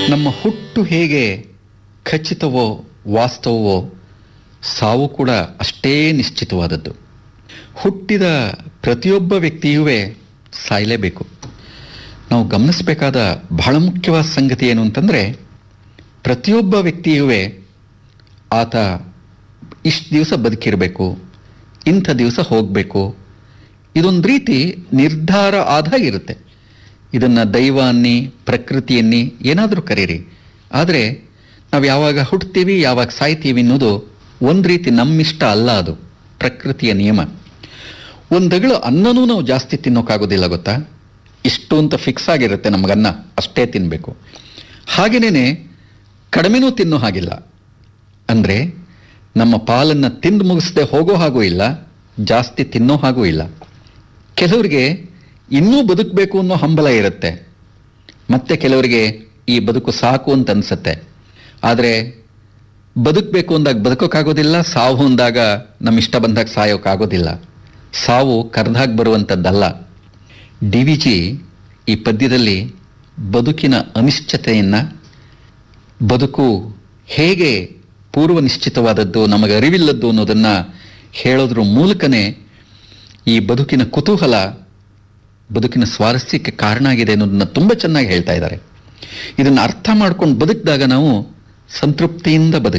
ನಮ್ಮ ಹುಟ್ಟು ಹೇಗೆ ಖಚಿತವೋ ವಾಸ್ತವವೋ ಸಾವು ಕೂಡ ಅಷ್ಟೇ ನಿಶ್ಚಿತವಾದದ್ದು ಹುಟ್ಟಿದ ಪ್ರತಿಯೊಬ್ಬ ವ್ಯಕ್ತಿಯೂ ಸಾಯಲೇಬೇಕು ನಾವು ಗಮನಿಸಬೇಕಾದ ಬಹಳ ಮುಖ್ಯವಾದ ಸಂಗತಿ ಏನು ಅಂತಂದರೆ ಪ್ರತಿಯೊಬ್ಬ ವ್ಯಕ್ತಿಯೂ ಆತ ಇಷ್ಟು ದಿವಸ ಬದುಕಿರಬೇಕು ಇಂಥ ದಿವಸ ಹೋಗಬೇಕು ಇದೊಂದು ರೀತಿ ನಿರ್ಧಾರ ಆದ ಇರುತ್ತೆ ಇದನ್ನು ದೈವ ಅನ್ನಿ ಪ್ರಕೃತಿ ಅನ್ನಿ ಏನಾದರೂ ಕರೀರಿ ಆದರೆ ನಾವು ಯಾವಾಗ ಹುಟ್ತೀವಿ ಯಾವಾಗ ಸಾಯ್ತೀವಿ ಅನ್ನೋದು ಒಂದು ರೀತಿ ನಮ್ಮಿಷ್ಟ ಅಲ್ಲ ಅದು ಪ್ರಕೃತಿಯ ನಿಯಮ ಒಂದಗಳು ಅನ್ನನೂ ನಾವು ಜಾಸ್ತಿ ತಿನ್ನೋಕ್ಕಾಗೋದಿಲ್ಲ ಗೊತ್ತಾ ಇಷ್ಟು ಅಂತ ಫಿಕ್ಸ್ ಆಗಿರುತ್ತೆ ನಮಗನ್ನ ಅಷ್ಟೇ ತಿನ್ನಬೇಕು ಹಾಗೆಯೇ ಕಡಿಮೆನೂ ತಿನ್ನೋ ಹಾಗಿಲ್ಲ ಅಂದರೆ ನಮ್ಮ ಪಾಲನ್ನು ತಿಂದು ಮುಗಿಸದೆ ಹೋಗೋ ಹಾಗೂ ಇಲ್ಲ ಜಾಸ್ತಿ ತಿನ್ನೋ ಹಾಗೂ ಇಲ್ಲ ಕೆಲವರಿಗೆ ಇನ್ನೂ ಬದುಕಬೇಕು ಅನ್ನೋ ಹಂಬಲ ಇರುತ್ತೆ ಮತ್ತೆ ಕೆಲವರಿಗೆ ಈ ಬದುಕು ಸಾಕು ಅಂತ ಅನ್ಸುತ್ತೆ ಆದರೆ ಬದುಕಬೇಕು ಅಂದಾಗ ಬದುಕೋಕ್ಕಾಗೋದಿಲ್ಲ ಸಾವು ಅಂದಾಗ ನಮ್ಮ ಇಷ್ಟ ಬಂದಾಗ ಸಾಯೋಕ್ಕಾಗೋದಿಲ್ಲ ಸಾವು ಕರೆದಾಗ ಬರುವಂಥದ್ದಲ್ಲ ಡಿ ವಿ ಜಿ ಈ ಪದ್ಯದಲ್ಲಿ ಬದುಕಿನ ಅನಿಶ್ಚಿತೆಯನ್ನು ಬದುಕು ಹೇಗೆ ಪೂರ್ವ ನಿಶ್ಚಿತವಾದದ್ದು ನಮಗೆ ಅರಿವಿಲ್ಲದ್ದು ಅನ್ನೋದನ್ನು ಹೇಳೋದ್ರ ಮೂಲಕನೇ ಈ ಬದುಕಿನ ಕುತೂಹಲ ಬದುಕಿನ ಸ್ವಾರಸ್ಯಕ್ಕೆ ಕಾರಣ ಆಗಿದೆ ಅನ್ನೋದನ್ನ ತುಂಬ ಚೆನ್ನಾಗಿ ಹೇಳ್ತಾ ಇದ್ದಾರೆ ಇದನ್ನು ಅರ್ಥ ಮಾಡ್ಕೊಂಡು ಬದುಕಿದಾಗ ನಾವು ಸಂತೃಪ್ತಿಯಿಂದ ಬದುಕ್ತೀವಿ